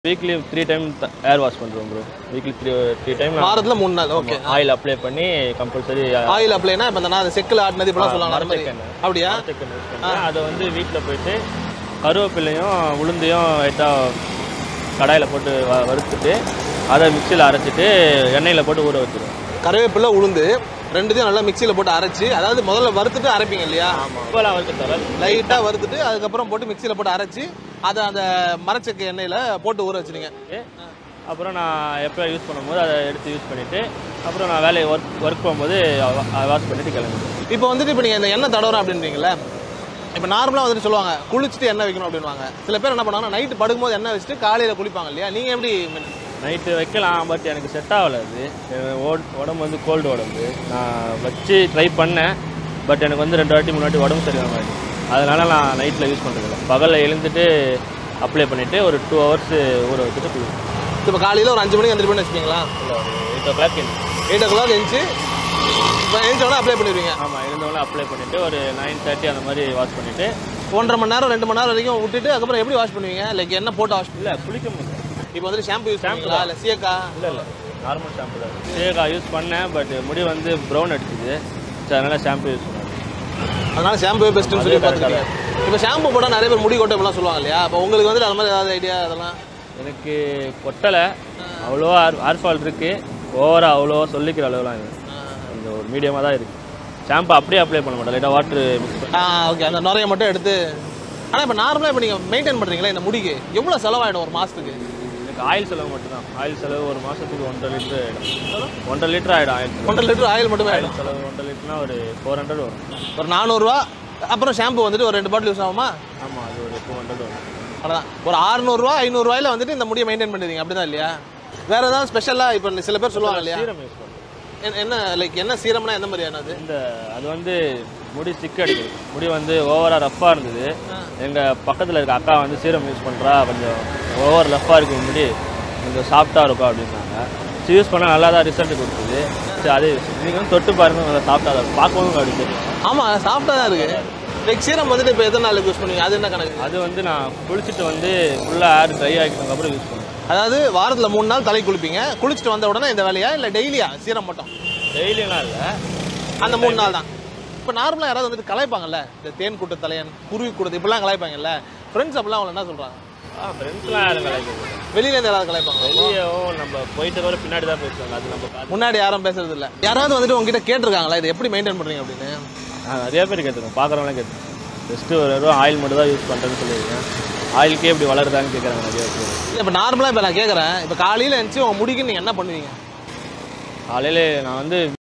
weekly three time air wash பண்ணுறோம் bro weekly three three time வாரத்துல மூணு நாள் ஓகே ஆயில் அப்ளை பண்ணி கம்பல்சரி ஆயில் அப்ளைனா இப்போ இந்த நான் செக்கில் ஆட்டினது இப்பெல்லாம் சொல்லுவாங்க அந்த மாதிரி அப்படியா அதை வந்து வீட்டில் போயிட்டு கருவேப்பிலையும் உளுந்தையும் லைட்டாக கடாயில் போட்டு வ- வறுத்துட்டு அதை மிக்சியில் அரைச்சிட்டு எண்ணெயில் போட்டு ஊற வச்சிருவோம் கருவேப்பிலை உளுந்து ரெண்டுத்தையும் நல்லா மிக்சியில் போட்டு அரைச்சி அதாவது முதல்ல வறுத்துட்டு அரைப்பீங்க இல்லையா இப்போலாம் வறுக்க தர லைட்டாக வறுத்துட்டு அதுக்கப்புறம் போட்டு மிக்சியில் போட்டு அரைச்சி அதை அந்த மரச்செக்கு எண்ணெயில் போட்டு ஊற வச்சிருங்க அப்புறம் நான் எப்போ யூஸ் பண்ணும்போது அதை எடுத்து யூஸ் பண்ணிவிட்டு அப்புறம் நான் வேலையை ஒர்க் ஒர்க் போகும்போது வாஷ் பண்ணிட்டு கிளம்பிடுவேன் இப்போ வந்துட்டு இப்போ நீங்கள் இந்த எண்ணெய் தடவுறோம் அப்படின்றீங்களே இப்போ நார்மலாக வந்துட்டு சொல்லுவாங்க குளிச்சுட்டு எண்ணெய் வைக்கணும் அப்படின்வாங்க சில பேர் என்ன பண்ணுவாங்கன்னா நைட்டு படுக்கும்போது எண்ணெய் வச்சுட்டு காலையில் குளிப்பாங்க இல்லையா நீங்கள் எப்படி நைட்டு வைக்கலாம் பட் எனக்கு செட் ஆகல அது எனக்கு ஓட்- உடம்பு வந்து கோல்டு உடம்பு நான் வச்சு ட்ரை பண்ணேன் பட் எனக்கு வந்து ரெண்டு வாட்டி மூணு வாட்டி உடம்பு சரியாக மாதிரி அதனால நான் நைட்டில் யூஸ் பண்ணுறதில்ல பகலில் எழுந்துட்டு அப்ளை பண்ணிவிட்டு ஒரு டூ ஹவர்ஸ் ஊற வச்சுட்டு குளிப்பேன் இப்போ காலையில் ஒரு அஞ்சு மணிக்கு வந்துருப்பேன்னு வச்சுக்கீங்களா eight o'clock eight o'clock எழுந்துச்சு இப்போ எழுந்தோடனே அப்ளை பண்ணிடுவீங்க ஆமாம் எழுந்தவொடனே அப்ளை பண்ணிவிட்டு ஒரு நைன் தேர்ட்டி அந்த மாதிரி வாஷ் பண்ணிவிட்டு ஒன்றரை மணி நேரம் ரெண்டு மணி நேரம் வரைக்கும் விட்டுட்டு அதுக்கப்புறம் எப்படி வாஷ் பண்ணுவீங்க லைக் என்ன போட்டு வாஷ் இல்லை குளிக்க முடியும் இப்போ வந்துட்டு ஷாம்பு யூஸ் பண்ணுவீங்களா இல்லை சீயக்கா இல்லை இல்லை நார்மல் ஷாம்பு தான் சேகா யூஸ் பண்ணேன் பட் முடி வந்து ப்ரௌன் அடிச்சுது சரி அதனால் ஷாம்பு யூஸ் பண்ணேன் அதனால ஷாம்பு பெஸ்ட்டுன்னு சொல்லி பார்த்துருக்கீங்க இப்போ ஷாம்பு போட்டால் நிறைய பேர் முடி கொட்டை இப்படிலாம் சொல்லுவாங்க இல்லையா அப்போ உங்களுக்கு வந்துட்டு அது மாதிரி ஏதாவது ஐடியா அதெல்லாம் எனக்கு கொட்டலை அவ்வளோவா ஹேர் ஃபால் இருக்குது ஓவராக அவ்வளோவா சொல்லிக்கிற அளவுலாம் இல்லை கொஞ்சம் ஒரு மீடியமாக தான் இருக்குது ஷாம்பு அப்படியே அப்ளை பண்ண மாட்டேன் லைட்டாக வாட்ரு மிக்ஸ் பண்ணி ஆ ஓகே அந்த நுரைய மட்டும் எடுத்து ஆனால் இப்போ நார்மலாக இப்போ நீங்கள் மெயின்டைன் பண்ணுறீங்களா இந்த முடிக்கு எவ்வளோ செலவாயிடும் ஒரு மாதத்துக்கு எனக்கு ஆயில் செலவு மட்டும்தான் ஆயில் செலவு ஒரு மாதத்துக்கு ஒன்றரை லிட்டர் ஆகிடும் ஒன்றரை லிட்டர் ஆகிடும் ஆயில் செலவு ஒன்றரை லிட்டர் ஆயில் மட்டுமே ஆயிடும் ஆயில் செலவு ஒன்றரை லிட்டர்னா ஒரு ஃபோர் ஹண்ட்ரட் வரும் ஒரு நானூறுரூவா அப்புறம் ஷாம்பு வந்துட்டு ஒரு ரெண்டு பாட்டில் யூஸ் ஆகுமா ஆமாம் அது ஒரு டூ ஹண்ட்ரட் வரும் அவ்வளோதான் ஒரு அறுநூறுவா ஐநூறுரூவாயில் வந்துட்டு இந்த முடியை மெயின்டைன் பண்ணுறீங்க அப்படி தான் இல்லையா வேறு ஏதாவது ஸ்பெஷலாக இப்போ சில பேர் சொல்லுவாங்க இல்லையா சீரம் யூஸ் பண்ணுறேன் என்ன- என்ன லைக் என்ன சீரம்னா எந்த மாதிரியானது இந்த அது வந்து முடி சிக் அடிக்குது முடி வந்து ஓவராக ரஃப்பாக இருந்தது எங்கள் பக்கத்தில் இருக்க அக்கா வந்து சீரம் யூஸ் பண்ணுறா கொஞ்சம் ஓவர் ரஃப்பாக இருக்கு முடி கொஞ்சம் சாஃப்டாக இருக்கும் அப்படின்னாங்க சரி யூஸ் பண்ணால் நல்லா தான் ரிசல்ட் கொடுக்குது சரி அது நீங்கள் வந்து தொட்டு பாருங்க நல்லா சாஃப்டாக தான் இருக்கும் பார்க்கவும் அப்படி தெரியும் ஆமாம் சாஃப்டாக தான் இருக்குது லைக் சீரம் வந்துட்டு இப்போ எத்தனை நாளுக்கு யூஸ் பண்ணுவீங்க அது என்ன கணக்கு அது வந்து நான் குளிச்சுட்டு வந்து ஃபுல்லாக ஹேர் ட்ரை ஆகிட்டதுக்கப்புறம் யூஸ் பண்ணுவேன் அதாவது வாரத்தில் மூணு நாள் தலை குளிப்பீங்க குளிச்சுட்டு வந்த உடனே இந்த வேலையா இல்லை டெய்லியா சீரம் மட்டும் டெய்லியெலாம் இல்லை அந்த மூணு நாள் தான் இப்போ நார்மலாக யாராவது வந்துட்டு கலாய்ப்பாங்கல்ல இந்த தேன் கூட்ட தலையன் குருவி கூட்டத்து இப்படிலாம் கலாய்ப்பாங்கல்ல ஃப்ரெண்ட்ஸ் அப்படிலாம் அவங்க என்ன சொல்கிறாங்க ஆ ஃப்ரெண்ட்ஸ்லாம் யாரும் கலாய்க்கிறது வெளியிலேருந்து யாராவது கலாய்ப்பாங்க வெளியவும் நம்ம போயிட்டு வர பின்னாடி தான் பேசுவாங்க அது நம்ம காது முன்னாடி யாரும் பேசுறது இல்லை யாராவது வந்துட்டு உங்ககிட்ட கேட்டிருக்காங்களா இது எப்படி மெயின்டைன் பண்ணுறீங்க அப்படின்னு நான் நிறைய பேர் கேட்டுருக்கேன் பார்க்குறவங்களாம் கேட்டுருக்கேன் ஜஸ்ட்டு ஒரு வெறும் ஆயில் மட்டும் தான் யூஸ் பண்ணுறேன்னு சொல்லியிருக்கேன் ஆயிலுக்கே இப்படி வளருதான்னு கேட்குறாங்க நிறைய பேர் இப்போ நார்மலாக இப்போ நான் கேட்குறேன் இப்போ காலையில் எழுந்துச்சு உங்கள் முடிக்கு நீங்கள் என்ன பண்ணுவீங்க காலையில் நான் வந்து